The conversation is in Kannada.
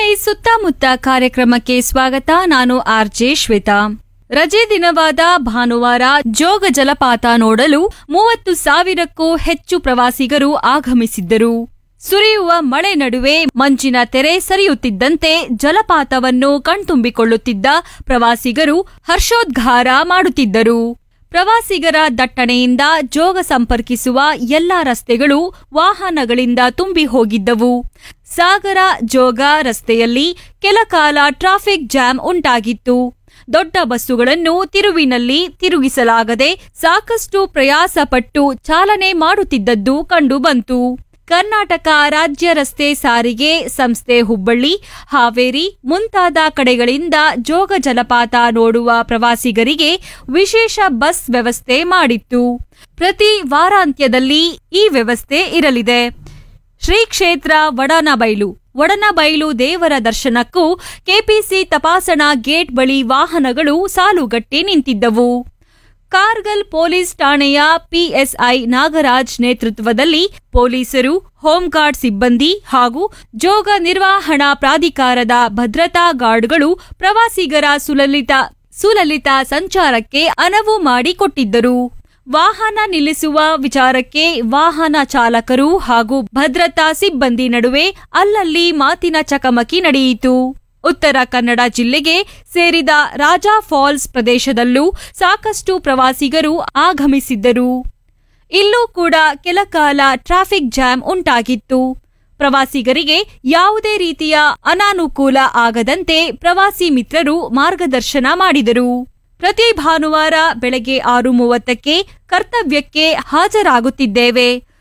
ಚೆನ್ನೈ ಸುತ್ತಮುತ್ತ ಕಾರ್ಯಕ್ರಮಕ್ಕೆ ಸ್ವಾಗತ ನಾನು ಆರ್ಜೆ ಶ್ವೇತಾ ರಜೆ ದಿನವಾದ ಭಾನುವಾರ ಜೋಗ ಜಲಪಾತ ನೋಡಲು ಮೂವತ್ತು ಸಾವಿರಕ್ಕೂ ಹೆಚ್ಚು ಪ್ರವಾಸಿಗರು ಆಗಮಿಸಿದ್ದರು ಸುರಿಯುವ ಮಳೆ ನಡುವೆ ಮಂಜಿನ ತೆರೆ ಸರಿಯುತ್ತಿದ್ದಂತೆ ಜಲಪಾತವನ್ನು ಕಣ್ತುಂಬಿಕೊಳ್ಳುತ್ತಿದ್ದ ಪ್ರವಾಸಿಗರು ಹರ್ಷೋದ್ಗಾರ ಮಾಡುತ್ತಿದ್ದರು ಪ್ರವಾಸಿಗರ ದಟ್ಟಣೆಯಿಂದ ಜೋಗ ಸಂಪರ್ಕಿಸುವ ಎಲ್ಲಾ ರಸ್ತೆಗಳು ವಾಹನಗಳಿಂದ ತುಂಬಿ ಹೋಗಿದ್ದವು ಸಾಗರ ಜೋಗ ರಸ್ತೆಯಲ್ಲಿ ಕೆಲಕಾಲ ಟ್ರಾಫಿಕ್ ಜಾಮ್ ಉಂಟಾಗಿತ್ತು ದೊಡ್ಡ ಬಸ್ಸುಗಳನ್ನು ತಿರುವಿನಲ್ಲಿ ತಿರುಗಿಸಲಾಗದೆ ಸಾಕಷ್ಟು ಪ್ರಯಾಸಪಟ್ಟು ಚಾಲನೆ ಮಾಡುತ್ತಿದ್ದದ್ದು ಕಂಡುಬಂತು ಕರ್ನಾಟಕ ರಾಜ್ಯ ರಸ್ತೆ ಸಾರಿಗೆ ಸಂಸ್ಥೆ ಹುಬ್ಬಳ್ಳಿ ಹಾವೇರಿ ಮುಂತಾದ ಕಡೆಗಳಿಂದ ಜೋಗ ಜಲಪಾತ ನೋಡುವ ಪ್ರವಾಸಿಗರಿಗೆ ವಿಶೇಷ ಬಸ್ ವ್ಯವಸ್ಥೆ ಮಾಡಿತ್ತು ಪ್ರತಿ ವಾರಾಂತ್ಯದಲ್ಲಿ ಈ ವ್ಯವಸ್ಥೆ ಇರಲಿದೆ ಶ್ರೀ ಕ್ಷೇತ್ರ ವಡನಬೈಲು ವಡನಬೈಲು ದೇವರ ದರ್ಶನಕ್ಕೂ ಕೆಪಿಸಿ ತಪಾಸಣಾ ಗೇಟ್ ಬಳಿ ವಾಹನಗಳು ಸಾಲುಗಟ್ಟಿ ನಿಂತಿದ್ದವು ಕಾರ್ಗಲ್ ಪೊಲೀಸ್ ಠಾಣೆಯ ಪಿಎಸ್ಐ ನಾಗರಾಜ್ ನೇತೃತ್ವದಲ್ಲಿ ಪೊಲೀಸರು ಹೋಂಗಾರ್ಡ್ ಸಿಬ್ಬಂದಿ ಹಾಗೂ ಜೋಗ ನಿರ್ವಹಣಾ ಪ್ರಾಧಿಕಾರದ ಭದ್ರತಾ ಗಾರ್ಡ್ಗಳು ಪ್ರವಾಸಿಗರ ಸುಲಲಿತ ಸುಲಲಿತ ಸಂಚಾರಕ್ಕೆ ಅನುವು ಮಾಡಿಕೊಟ್ಟಿದ್ದರು ವಾಹನ ನಿಲ್ಲಿಸುವ ವಿಚಾರಕ್ಕೆ ವಾಹನ ಚಾಲಕರು ಹಾಗೂ ಭದ್ರತಾ ಸಿಬ್ಬಂದಿ ನಡುವೆ ಅಲ್ಲಲ್ಲಿ ಮಾತಿನ ಚಕಮಕಿ ನಡೆಯಿತು ಉತ್ತರ ಕನ್ನಡ ಜಿಲ್ಲೆಗೆ ಸೇರಿದ ರಾಜಾ ಫಾಲ್ಸ್ ಪ್ರದೇಶದಲ್ಲೂ ಸಾಕಷ್ಟು ಪ್ರವಾಸಿಗರು ಆಗಮಿಸಿದ್ದರು ಇಲ್ಲೂ ಕೂಡ ಕೆಲಕಾಲ ಟ್ರಾಫಿಕ್ ಜಾಮ್ ಉಂಟಾಗಿತ್ತು ಪ್ರವಾಸಿಗರಿಗೆ ಯಾವುದೇ ರೀತಿಯ ಅನಾನುಕೂಲ ಆಗದಂತೆ ಪ್ರವಾಸಿ ಮಿತ್ರರು ಮಾರ್ಗದರ್ಶನ ಮಾಡಿದರು ಪ್ರತಿ ಭಾನುವಾರ ಬೆಳಗ್ಗೆ ಆರು ಮೂವತ್ತಕ್ಕೆ ಕರ್ತವ್ಯಕ್ಕೆ ಹಾಜರಾಗುತ್ತಿದ್ದೇವೆ